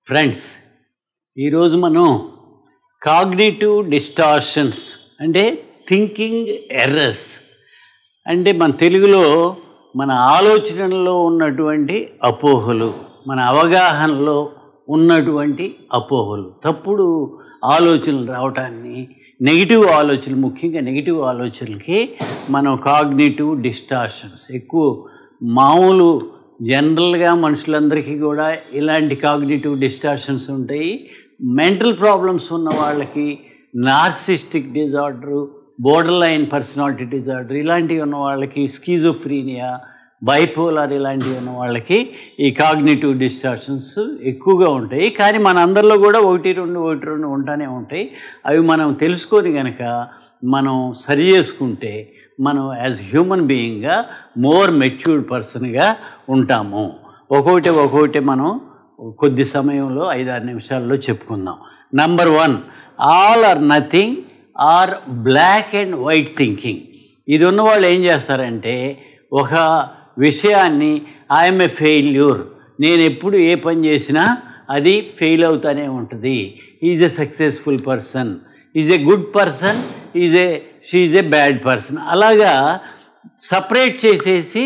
friends ఈరోజు మనం cognitive distortions అంటే థింకింగ్ ఎర్రర్స్ అంటే మన తెలుగులో మన ఆలోచనలో ఉన్నటువంటి అపోహలు మన అవగాహనలో ఉన్నటువంటి అపోహలు తప్పుడు ఆలోచనలు రావటాన్ని నెగిటివ్ ఆలోచనలు ముఖ్యంగా నెగిటివ్ ఆలోచనలకి మనం కాగ్నేటివ్ డిస్టార్షన్స్ ఎక్కువ మామూలు జనరల్గా మనుషులందరికీ కూడా ఇలాంటి కాగ్నేటివ్ డిస్టార్షన్స్ ఉంటాయి మెంటల్ ప్రాబ్లమ్స్ ఉన్న వాళ్ళకి narcissistic disorder borderline personality disorder ఇలాంటివి ఉన్న వాళ్ళకి స్కీజోఫ్రీనియా బైపోలార్ ఇలాంటివి ఉన్న వాళ్ళకి ఈ కాగ్నేటివ్ డిస్టార్షన్స్ ఎక్కువగా ఉంటాయి కానీ మన అందరిలో కూడా ఒకటి రెండు ఒకటి రెండు ఉంటానే ఉంటాయి అవి మనం తెలుసుకొని కనుక మనం సరి చేసుకుంటే మనం యాజ్ హ్యూమన్ బీయింగ్గా మోర్ మెచ్యూర్డ్ పర్సన్గా ఉంటాము ఒక్కొక్కటి ఒక్కొక్కటి మనం కొద్ది సమయంలో ఐదారు నిమిషాల్లో చెప్పుకుందాం number one all or nothing or black and white thinking ఇది ఉన్న వాళ్ళు ఏం చేస్తారంటే ఒక విషయాన్ని ఐఎమ్ ఏ ఫెయిల్యూర్ నేను ఎప్పుడు ఏ పని చేసినా అది ఫెయిల్ అవుతూనే ఉంటుంది is a successful person is a good person is a she a bad person అలాగా సపరేట్ చేసేసి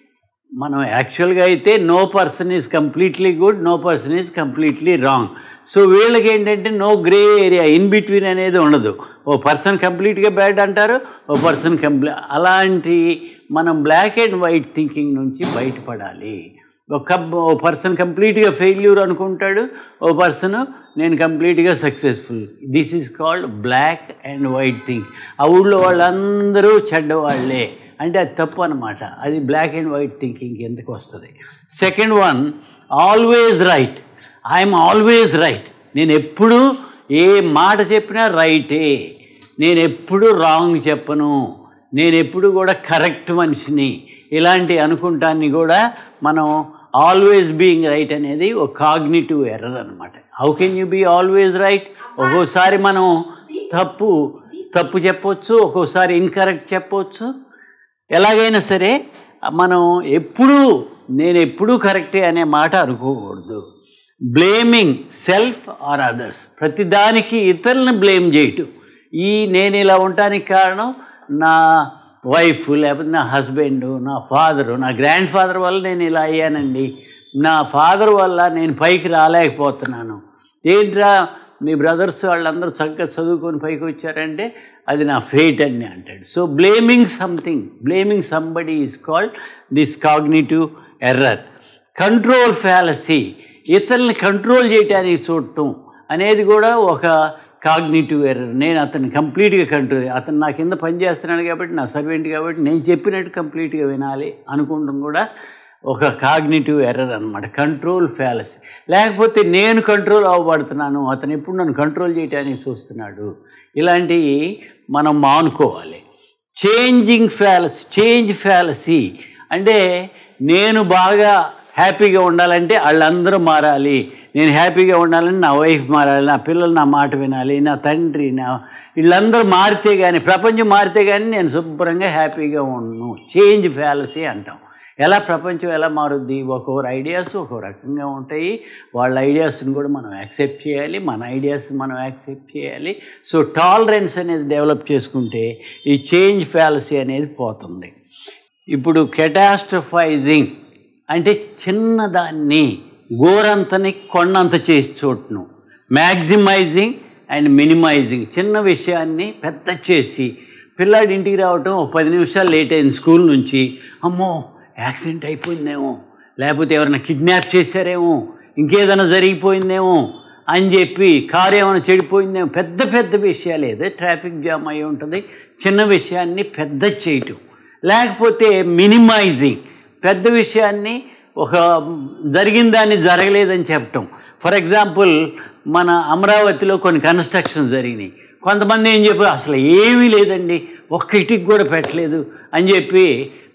మనం యాక్చువల్గా అయితే no person is completely good no person is completely wrong so వీళ్ళకి ఏంటంటే no grey area in between అనేది ఉండదు ఓ person కంప్లీట్గా బ్యాడ్ అంటారు ఓ పర్సన్ కంప్లీ అలాంటి మనం బ్లాక్ అండ్ వైట్ థింకింగ్ నుంచి బయటపడాలి ఒక ఓ పర్సన్ కంప్లీట్గా ఫెయిల్యూర్ అనుకుంటాడు ఓ పర్సన్ నేను కంప్లీట్గా successful this is called black and white think ఆ ఊళ్ళో వాళ్ళందరూ చెడ్డవాళ్ళే అంటే అది తప్పు అనమాట అది బ్లాక్ అండ్ వైట్ థింకింగ్ ఎందుకు వస్తుంది second one always right I'm always right నేను ఎప్పుడు ఏ మాట చెప్పినా రైటే నేను ఎప్పుడు రాంగ్ చెప్పను నేను ఎప్పుడు కూడా కరెక్ట్ మనిషిని ఇలాంటి అనుకుంటాన్ని కూడా మనం ఆల్వేస్ బీయింగ్ రైట్ అనేది ఒక కాగ్నిటివ్ ఎర్రర్ అనమాట how can you be always right ఒక్కోసారి మనం తప్పు తప్పు చెప్పొచ్చు ఒక్కోసారి ఇన్కరెక్ట్ చెప్పొచ్చు ఎలాగైనా సరే మనం ఎప్పుడూ నేను ఎప్పుడూ కరెక్టే అనే మాట అనుకోకూడదు బ్లేమింగ్ సెల్ఫ్ ఆర్ అదర్స్ ప్రతిదానికి ఇతరులను బ్లేమ్ చేయటం ఈ నేను ఇలా ఉండటానికి కారణం నా వైఫ్ లేకపోతే నా హస్బెండ్ నా ఫాదరు నా గ్రాండ్ ఫాదర్ వల్ల నేను ఇలా అయ్యానండి నా ఫాదర్ వల్ల నేను పైకి రాలేకపోతున్నాను ఏంట్రా మీ బ్రదర్స్ వాళ్ళందరూ చక్కగా చదువుకొని పైకి వచ్చారంటే అది నా ఫేట్ అని అంటాడు so blaming something blaming somebody is called this cognitive error control fallacy ఇతరుల్ని కంట్రోల్ చేయడానికి చూడటం అనేది కూడా ఒక కాగ్నేటివ్ ఎర్రర్ నేను అతన్ని కంప్లీట్గా కంట్రోల్ అతను నా కింద పనిచేస్తున్నాడు కాబట్టి నా సర్వెంట్ కాబట్టి నేను చెప్పినట్టు కంప్లీట్గా వినాలి అనుకుంటాం కూడా ఒక కాగ్నేటివ్ ఎర్రర్ అనమాట కంట్రోల్ ఫ్యాలసీ లేకపోతే నేను కంట్రోల్ అవ్వబడుతున్నాను అతను ఎప్పుడు నన్ను కంట్రోల్ చేయడానికి చూస్తున్నాడు ఇలాంటివి మనం మానుకోవాలి చేంజింగ్ ఫ్యాలసీ చేంజ్ ఫ్యాలసీ అంటే నేను బాగా హ్యాపీగా ఉండాలంటే వాళ్ళందరూ మారాలి నేను హ్యాపీగా ఉండాలని నా వైఫ్ మారాలి నా పిల్లలు నా మాట వినాలి నా తండ్రి నా వీళ్ళందరూ మారితే కానీ ప్రపంచం మారితే కానీ నేను శుభ్రంగా హ్యాపీగా ఉండను చేంజ్ ఫ్యాలసీ అంటాం ఎలా ప్రపంచం ఎలా మారుద్ది ఒక్కొక్కరు ఐడియాస్ ఒక్కో రకంగా ఉంటాయి వాళ్ళ ఐడియాస్ని కూడా మనం యాక్సెప్ట్ చేయాలి మన ఐడియాస్ని మనం యాక్సెప్ట్ చేయాలి సో టాలరెన్స్ అనేది డెవలప్ చేసుకుంటే ఈ చేంజ్ ఫ్యాలసీ అనేది పోతుంది ఇప్పుడు కెటాస్ట్రఫైజింగ్ అంటే చిన్నదాన్ని గోరంతని కొండంత చేసి చూడటం మ్యాక్సిమైజింగ్ అండ్ మినిమైజింగ్ చిన్న విషయాన్ని పెద్ద చేసి పిల్లాడి ఇంటికి రావటం ఒక పది నిమిషాలు లేట్ అయింది స్కూల్ నుంచి అమ్మో యాక్సిడెంట్ అయిపోయిందేమో లేకపోతే ఎవరైనా కిడ్నాప్ చేశారేమో ఇంకేదైనా జరిగిపోయిందేమో అని చెప్పి కారు ఏమైనా చెడిపోయిందేమో పెద్ద పెద్ద విషయాలు ఏదో ట్రాఫిక్ జామ్ అయి ఉంటుంది చిన్న విషయాన్ని పెద్ద చేయటం లేకపోతే మినిమైజింగ్ పెద్ద విషయాన్ని ఒక జరిగిన దాన్ని జరగలేదని చెప్పటం ఫర్ ఎగ్జాంపుల్ మన అమరావతిలో కొన్ని కన్స్ట్రక్షన్ జరిగినాయి కొంతమంది ఏం చెప్పారు అసలు ఏమీ లేదండి ఒక్క ఇటుకి కూడా పెట్టలేదు అని చెప్పి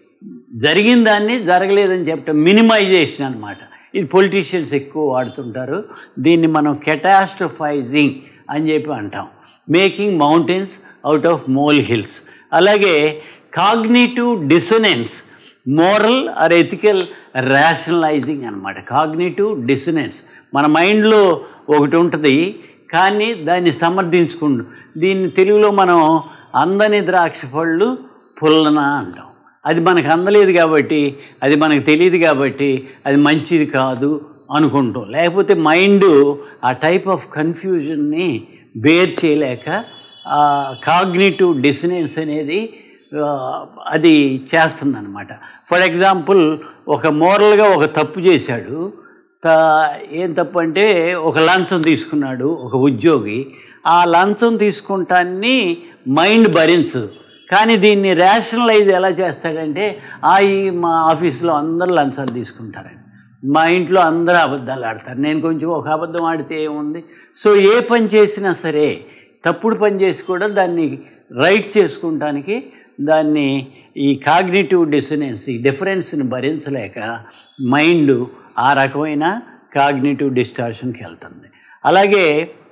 జరిగిన దాన్ని జరగలేదని చెప్పటం మినిమైజేషన్ అనమాట ఇది పొలిటీషియన్స్ ఎక్కువ వాడుతుంటారు దీన్ని మనం కెటాస్ట్రఫైజింగ్ అని చెప్పి అంటాం making mountains out of molehills అలాగే cognitive dissonance moral or ethical rationalising అనమాట కాగ్నేటివ్ డిసినెన్స్ మన మైండ్లో ఒకటి ఉంటుంది కానీ దాన్ని సమర్థించుకుంటు దీన్ని తెలుగులో మనం అందని ద్రాక్ష పళ్ళు పుల్లన అంటాం అది మనకు అందలేదు కాబట్టి అది మనకు తెలియదు కాబట్టి అది మంచిది కాదు అనుకుంటాం లేకపోతే మైండ్ ఆ టైప్ ఆఫ్ కన్ఫ్యూజన్ని బేర్ చేయలేక కాగ్నేటివ్ డిసినెన్స్ అనేది ఆ, అది చేస్తుందన్నమాట ఫర్ ఎగ్జాంపుల్ ఒక మోరల్గా ఒక తప్పు చేశాడు త ఏం తప్పు అంటే ఒక లంచం తీసుకున్నాడు ఒక ఉద్యోగి ఆ లంచం తీసుకుంటాన్ని మైండ్ భరించదు కానీ దీన్ని రేషనలైజ్ ఎలా చేస్తాడంటే ఆ ఈ మా ఆఫీస్లో అందరూ లంచాలు తీసుకుంటారండి మా ఇంట్లో అందరూ అబద్ధాలు ఆడతారు నేను కొంచెం ఒక అబద్ధం ఆడితే ఏముంది సో ఏ పని చేసినా సరే తప్పుడు పని చేసి కూడా దాన్ని రైట్ చేసుకుంటానికి దాన్ని ఈ కాగ్నేటివ్ డిసనెన్స్ ఈ డిఫరెన్స్ని భరించలేక మైండ్ ఆ రకమైన కాగ్నేటివ్ డిస్టార్షన్కి వెళ్తుంది అలాగే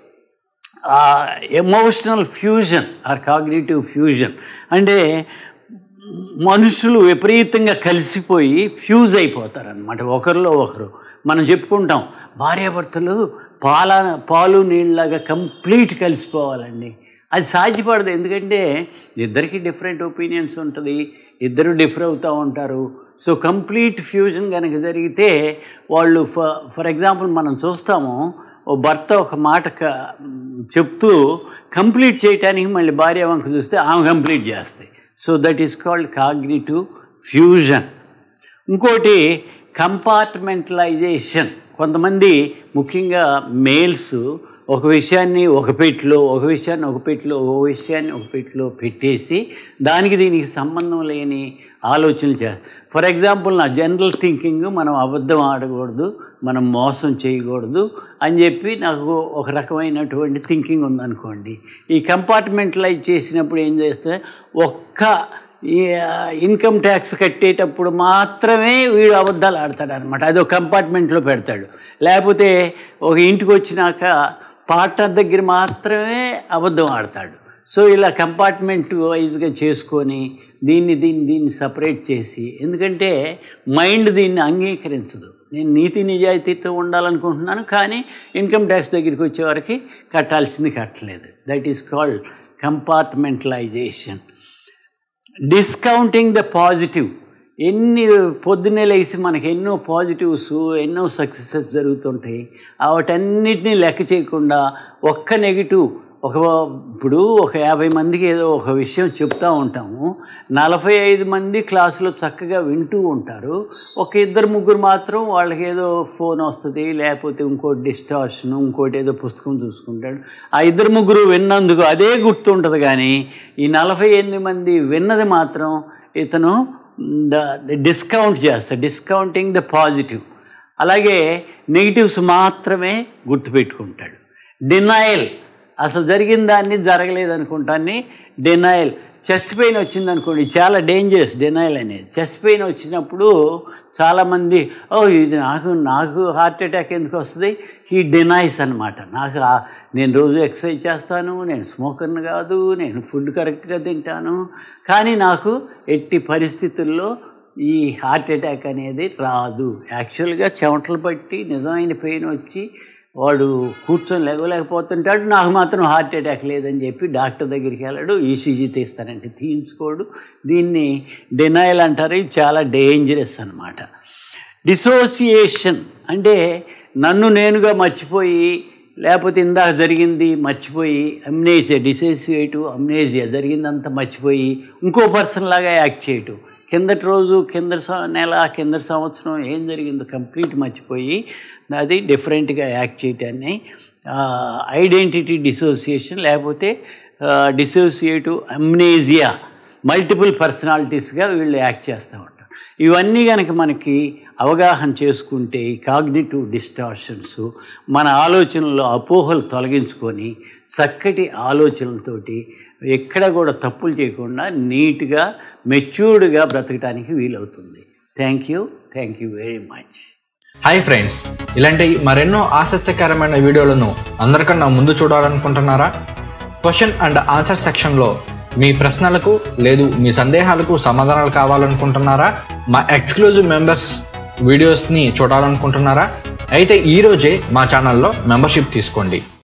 emotional fusion or cognitive fusion అంటే మనుషులు విపరీతంగా కలిసిపోయి ఫ్యూజ్ అయిపోతారు అనమాట ఒకరిలో ఒకరు మనం చెప్పుకుంటాం భార్యాభర్తలు పాల పాలు నీళ్ళలాగా కంప్లీట్ కలిసిపోవాలండి అది సాధ్యపడదు ఎందుకంటే ఇద్దరికి డిఫరెంట్ ఒపీనియన్స్ ఉంటుంది ఇద్దరు డిఫర్ అవుతూ ఉంటారు సో కంప్లీట్ ఫ్యూజన్ కనుక జరిగితే వాళ్ళు ఫర్ ఫర్ ఎగ్జాంపుల్ మనం చూస్తాము ఓ భర్త ఒక మాట క- చెప్తూ కంప్లీట్ చేయటానికి మళ్ళీ భార్య వంక చూస్తే ఆమె కంప్లీట్ చేస్తాయి so that is called cognitive fusion ఇంకోటి కంపార్ట్మెంటలైజేషన్ కొంతమంది ముఖ్యంగా మేల్స్ ఒక విషయాన్ని ఒక పెట్టిలో ఒక విషయాన్ని ఒక పెట్టిలో ఒక విషయాన్ని ఒక పెట్టిలో పెట్టేసి దానికి దీనికి సంబంధం లేని ఆలోచనలు చే ఫర్ ఎగ్జాంపుల్ నా జనరల్ థింకింగ్ మనం అబద్ధం ఆడకూడదు మనం మోసం చేయకూడదు అని చెప్పి నాకు ఒక రకమైనటువంటి థింకింగ్ ఉందనుకోండి ఈ కంపార్ట్మెంటలైజ్ చేసినప్పుడు ఏం చేస్తే ఒక్క ఈ ఇన్కమ్ ట్యాక్స్ కట్టేటప్పుడు మాత్రమే వీడు అబద్ధాలు ఆడతాడు అనమాట అది ఒక కంపార్ట్మెంట్లో పెడతాడు లేకపోతే ఒక ఇంటికి వచ్చినాక పార్ట్నర్ దగ్గర మాత్రమే అబద్ధం ఆడతాడు సో ఇలా కంపార్ట్మెంట్ వైజ్గా చేసుకొని దీన్ని దీన్ని దీన్ని సపరేట్ చేసి ఎందుకంటే మైండ్ దీన్ని అంగీకరించదు నేను నీతి నిజాయితీతో ఉండాలనుకుంటున్నాను కానీ ఇన్కమ్ ట్యాక్స్ దగ్గరికి వచ్చేవరకు కట్టాల్సింది కట్టలేదు that is called compartmentalisation discounting the positive ఎన్ని పొద్దున్నే లేచి మనకి ఎన్నో పాజిటివ్స్ ఎన్నో సక్సెసెస్ జరుగుతుంటాయి వాటన్నిటినీ లెక్క చేయకుండా ఒక్క నెగిటివ్ ఒక ఇప్పుడు ఒక యాభై మందికి ఏదో ఒక విషయం చెప్తూ ఉంటాము నలభై ఐదు మంది క్లాసులో చక్కగా వింటూ ఉంటారు ఒక ఇద్దరు ముగ్గురు మాత్రం వాళ్ళకి ఏదో ఫోన్ వస్తుంది లేకపోతే ఇంకోటి డిస్టార్షన్ ఇంకోటి ఏదో పుస్తకం చూసుకుంటాడు ఆ ఇద్దరు ముగ్గురు విన్నందుకు అదే గుర్తుంటుంది కానీ ఈ నలభై ఎనిమిది మంది విన్నది మాత్రం ఇతను డిస్కౌంట్ చేస్తాడు డిస్కౌంటింగ్ ద పాజిటివ్ అలాగే నెగిటివ్స్ మాత్రమే గుర్తుపెట్టుకుంటాడు డినయల్ అసలు జరిగిన దాన్ని జరగలేదు అనుకుంటాన్ని డినయల్ చెస్ట్ పెయిన్ వచ్చింది అనుకోండి చాలా డేంజరస్ డినయల్ అనేది చెస్ట్ పెయిన్ వచ్చినప్పుడు చాలామంది ఓ ఇది నాకు నాకు హార్ట్ అటాక్ ఎందుకు వస్తుంది హీ డినైస్ అనమాట నాకు ఆ- నేను రోజు ఎక్సర్సైజ్ చేస్తాను నేను స్మోకర్ని కాదు నేను ఫుడ్ కరెక్ట్గా తింటాను కానీ నాకు ఎట్టి పరిస్థితుల్లో ఈ హార్ట్ అటాక్ అనేది రాదు యాక్చువల్గా చెమటలు పట్టి నిజమైన పెయిన్ వచ్చి వాడు కూర్చొని లేవలేకపోతుంటాడు నాకు మాత్రం హార్ట్ అటాక్ లేదని చెప్పి డాక్టర్ దగ్గరికి వెళ్ళాడు ఈసీజీ తీస్తానంటే తీయించుకోడు దీన్ని డినయల్ అంటారు ఇది చాలా డేంజరస్ అనమాట డిసోసియేషన్ అంటే నన్ను నేనుగా మర్చిపోయి లేకపోతే ఇందాక జరిగింది మర్చిపోయి అమ్నేజియా డిసోసియేటివ్ అమ్నేజియా జరిగిందంతా మర్చిపోయి ఇంకో పర్సన్ లాగా యాక్ట్ చేయటం కిందటి రోజు కిందటి సం- నెల కిందటి సంవత్సరం ఏం జరిగిందో కంప్లీట్ మర్చిపోయి అది డిఫరెంట్గా యాక్ట్ చేయటాన్ని ఐడెంటిటీ డిసోసియేషన్ లేకపోతే డిసోసియేటివ్ అమ్నేజియా మల్టిపుల్ పర్సనాలిటీస్గా వీళ్ళు యాక్ట్ చేస్తూ ఉంటారు ఇవన్నీ కనుక మనకి అవగాహన చేసుకుంటే ఈ కాగ్నిటివ్ డిస్టార్షన్స్ మన ఆలోచనలో అపోహలు తొలగించుకొని చక్కటి ఆలోచనలతోటి ఎక్కడ కూడా తప్పులు చేయకుండా నీట్గా మెచ్యూర్డ్గా బ్రతకడానికి వీలవుతుంది thank you thank you very much hi friends ఇలాంటి మరెన్నో ఆసక్తికరమైన వీడియోలను అందరికన్నా ముందు చూడాలనుకుంటున్నారా క్వశ్చన్ అండ్ ఆన్సర్ సెక్షన్లో మీ ప్రశ్నలకు లేదు మీ సందేహాలకు సమాధానాలు కావాలనుకుంటున్నారా మా ఎక్స్క్లూజివ్ మెంబర్స్ వీడియోస్ని చూడాలనుకుంటున్నారా అయితే ఈరోజే మా ఛానల్లో మెంబర్షిప్ తీసుకోండి